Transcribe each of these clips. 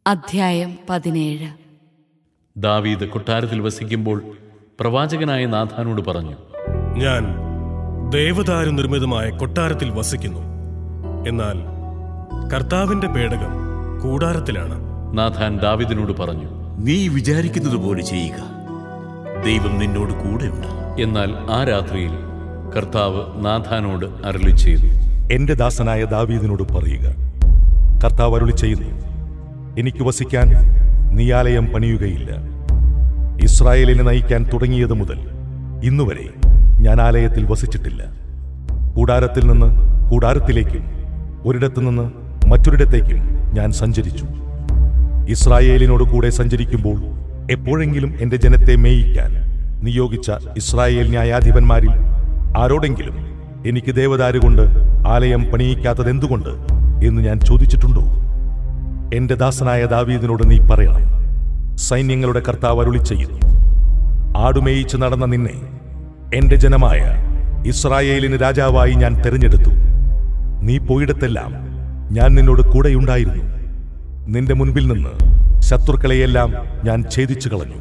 അധ്യായം പതിനേഴ് ദാവീദ് കൊട്ടാരത്തിൽ വസിക്കുമ്പോൾ പ്രവാചകനായ നാഥാനോട് പറഞ്ഞു ഞാൻ ദേവദാരു നിർമ്മിതമായ കൊട്ടാരത്തിൽ വസിക്കുന്നു എന്നാൽ കർത്താവിന്റെ പേടകം കൂടാരത്തിലാണ് നാഥാൻ ദാവീദിനോട് പറഞ്ഞു നീ വിചാരിക്കുന്നത് പോലെ ചെയ്യുക ദൈവം നിന്നോട് കൂടെയുണ്ട് എന്നാൽ ആ രാത്രിയിൽ കർത്താവ് നാഥാനോട് അരളി ചെയ്തു എന്റെ ദാസനായ ദാവീദിനോട് പറയുക കർത്താവ് അരുളി ചെയ്യുന്നു എനിക്ക് വസിക്കാൻ നീ ആലയം പണിയുകയില്ല ഇസ്രായേലിനെ നയിക്കാൻ തുടങ്ങിയത് മുതൽ ഇന്നുവരെ ഞാൻ ആലയത്തിൽ വസിച്ചിട്ടില്ല കൂടാരത്തിൽ നിന്ന് കൂടാരത്തിലേക്കും ഒരിടത്തു നിന്ന് മറ്റൊരിടത്തേക്കും ഞാൻ സഞ്ചരിച്ചു ഇസ്രായേലിനോട് കൂടെ സഞ്ചരിക്കുമ്പോൾ എപ്പോഴെങ്കിലും എന്റെ ജനത്തെ മേയിക്കാൻ നിയോഗിച്ച ഇസ്രായേൽ ന്യായാധിപന്മാരിൽ ആരോടെങ്കിലും എനിക്ക് ദേവദാരു കൊണ്ട് ആലയം പണിയിക്കാത്തതെന്തുകൊണ്ട് എന്ന് ഞാൻ ചോദിച്ചിട്ടുണ്ടോ എന്റെ ദാസനായ ദാവീദിനോട് നീ പറയണം സൈന്യങ്ങളുടെ കർത്താവ് അരുളി ചെയ്യുന്നു ആടുമേയിച്ച് നടന്ന നിന്നെ എന്റെ ജനമായ ഇസ്രായേലിന് രാജാവായി ഞാൻ തെരഞ്ഞെടുത്തു നീ പോയിടത്തെല്ലാം ഞാൻ നിന്നോട് കൂടെയുണ്ടായിരുന്നു നിന്റെ മുൻപിൽ നിന്ന് ശത്രുക്കളെയെല്ലാം ഞാൻ ഛേദിച്ചു കളഞ്ഞു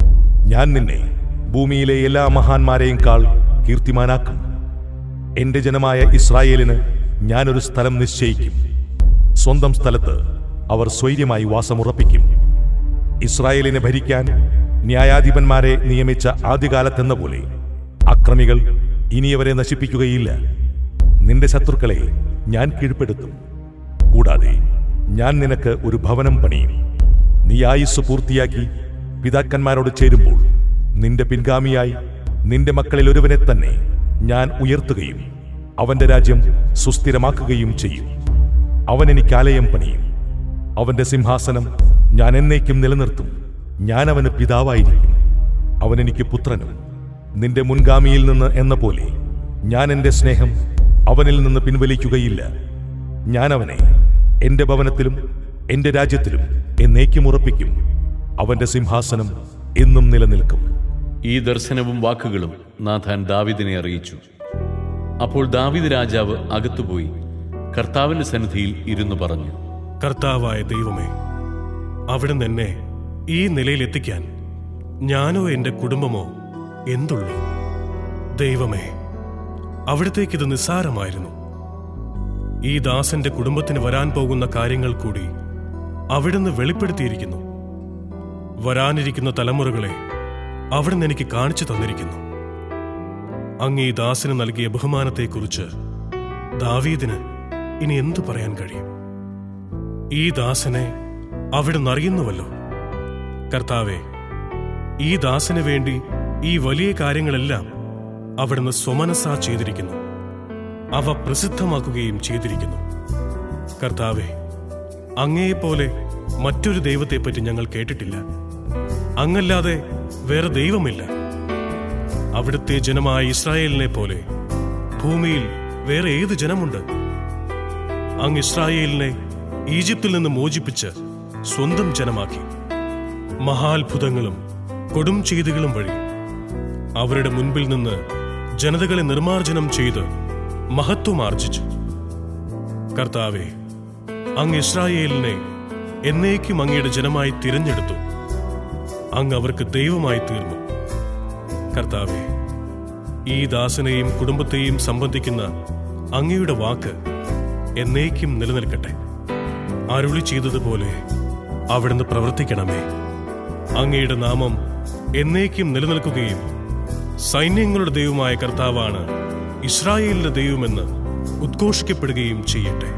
ഞാൻ നിന്നെ ഭൂമിയിലെ എല്ലാ മഹാന്മാരെയും കാൾ കീർത്തിമാനാക്കും എന്റെ ജനമായ ഇസ്രായേലിന് ഞാനൊരു സ്ഥലം നിശ്ചയിക്കും സ്വന്തം സ്ഥലത്ത് അവർ സ്വൈര്യമായി വാസമുറപ്പിക്കും ഇസ്രായേലിനെ ഭരിക്കാൻ ന്യായാധിപന്മാരെ നിയമിച്ച ആദ്യകാലത്തെന്ന പോലെ അക്രമികൾ ഇനിയവരെ നശിപ്പിക്കുകയില്ല നിന്റെ ശത്രുക്കളെ ഞാൻ കീഴ്പ്പെടുത്തും കൂടാതെ ഞാൻ നിനക്ക് ഒരു ഭവനം പണിയും നീ ആയുസ് പൂർത്തിയാക്കി പിതാക്കന്മാരോട് ചേരുമ്പോൾ നിന്റെ പിൻഗാമിയായി നിന്റെ മക്കളിൽ ഒരുവനെ തന്നെ ഞാൻ ഉയർത്തുകയും അവന്റെ രാജ്യം സുസ്ഥിരമാക്കുകയും ചെയ്യും അവൻ എനിക്ക് ആലയം പണിയും അവന്റെ സിംഹാസനം ഞാൻ എന്നേക്കും നിലനിർത്തും ഞാൻ അവന് പിതാവായിരിക്കും അവൻ എനിക്ക് പുത്രനും നിന്റെ മുൻഗാമിയിൽ നിന്ന് എന്ന പോലെ ഞാൻ എന്റെ സ്നേഹം അവനിൽ നിന്ന് പിൻവലിക്കുകയില്ല ഞാൻ അവനെ എന്റെ ഭവനത്തിലും എന്റെ രാജ്യത്തിലും എന്നേക്കും ഉറപ്പിക്കും അവന്റെ സിംഹാസനം എന്നും നിലനിൽക്കും ഈ ദർശനവും വാക്കുകളും നാഥാൻ ദാവീദിനെ അറിയിച്ചു അപ്പോൾ ദാവീദ് രാജാവ് അകത്തുപോയി കർത്താവിന്റെ സന്നിധിയിൽ ഇരുന്നു പറഞ്ഞു കർത്താവായ ദൈവമേ അവിടുന്ന് എന്നെ ഈ നിലയിൽ എത്തിക്കാൻ ഞാനോ എന്റെ കുടുംബമോ എന്തുള്ളൂ ദൈവമേ അവിടത്തേക്കിത് നിസ്സാരമായിരുന്നു ഈ ദാസന്റെ കുടുംബത്തിന് വരാൻ പോകുന്ന കാര്യങ്ങൾ കൂടി അവിടുന്ന് വെളിപ്പെടുത്തിയിരിക്കുന്നു വരാനിരിക്കുന്ന തലമുറകളെ അവിടുന്ന് എനിക്ക് കാണിച്ചു തന്നിരിക്കുന്നു അങ്ങ് ഈ ദാസന് നൽകിയ ബഹുമാനത്തെക്കുറിച്ച് ദാവീദിന് ഇനി എന്തു പറയാൻ കഴിയും ഈ ദാസനെ അവിടുന്ന് അറിയുന്നുവല്ലോ കർത്താവെ ഈ ദാസന് വേണ്ടി ഈ വലിയ കാര്യങ്ങളെല്ലാം അവിടുന്ന് സ്വമനസാ ചെയ്തിരിക്കുന്നു അവ പ്രസിദ്ധമാക്കുകയും ചെയ്തിരിക്കുന്നു കർത്താവെ അങ്ങയെപ്പോലെ മറ്റൊരു ദൈവത്തെപ്പറ്റി ഞങ്ങൾ കേട്ടിട്ടില്ല അങ്ങല്ലാതെ വേറെ ദൈവമില്ല അവിടുത്തെ ജനമായ ഇസ്രായേലിനെ പോലെ ഭൂമിയിൽ വേറെ ഏത് ജനമുണ്ട് അങ്ങ് ഇസ്രായേലിനെ ഈജിപ്തിൽ നിന്ന് മോചിപ്പിച്ച് സ്വന്തം ജനമാക്കി മഹാത്ഭുതങ്ങളും കൊടും ചെയ്തികളും വഴി അവരുടെ മുൻപിൽ നിന്ന് ജനതകളെ നിർമാർജനം ചെയ്ത് മഹത്വമാർജിച്ചു കർത്താവെ അങ്ങ് ഇസ്രായേലിനെ എന്നേക്കും അങ്ങയുടെ ജനമായി തിരഞ്ഞെടുത്തു അങ്ങ് അവർക്ക് ദൈവമായി തീർന്നു കർത്താവെ ഈ ദാസനെയും കുടുംബത്തെയും സംബന്ധിക്കുന്ന അങ്ങയുടെ വാക്ക് എന്നേക്കും നിലനിൽക്കട്ടെ അരുളി ചെയ്തതുപോലെ അവിടുന്ന് പ്രവർത്തിക്കണമേ അങ്ങയുടെ നാമം എന്നേക്കും നിലനിൽക്കുകയും സൈന്യങ്ങളുടെ ദൈവമായ കർത്താവാണ് ഇസ്രായേലിന്റെ ദൈവമെന്ന് ഉദ്ഘോഷിക്കപ്പെടുകയും ചെയ്യട്ടെ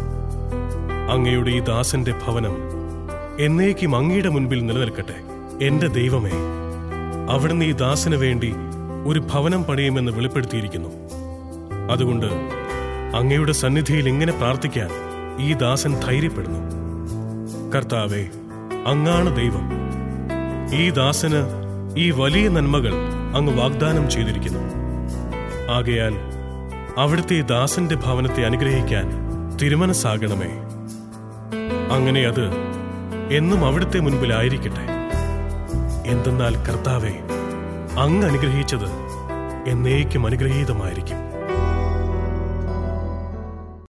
അങ്ങയുടെ ഈ ദാസന്റെ ഭവനം എന്നേക്കും അങ്ങയുടെ മുൻപിൽ നിലനിൽക്കട്ടെ എന്റെ ദൈവമേ അവിടുന്ന് ഈ ദാസന് വേണ്ടി ഒരു ഭവനം പണിയുമെന്ന് വെളിപ്പെടുത്തിയിരിക്കുന്നു അതുകൊണ്ട് അങ്ങയുടെ സന്നിധിയിൽ ഇങ്ങനെ പ്രാർത്ഥിക്കാൻ ഈ ദാസൻ ധൈര്യപ്പെടുന്നു കർത്താവെ അങ്ങാണ് ദൈവം ഈ ദാസന് ഈ വലിയ നന്മകൾ അങ്ങ് വാഗ്ദാനം ചെയ്തിരിക്കുന്നു ആകയാൽ അവിടുത്തെ ഈ ദാസന്റെ ഭവനത്തെ അനുഗ്രഹിക്കാൻ തിരുമനസ്സാകണമേ അങ്ങനെ അത് എന്നും അവിടുത്തെ മുൻപിലായിരിക്കട്ടെ എന്തെന്നാൽ കർത്താവെ അങ്ങ് അനുഗ്രഹിച്ചത് എന്നേക്കും അനുഗ്രഹീതമായിരിക്കും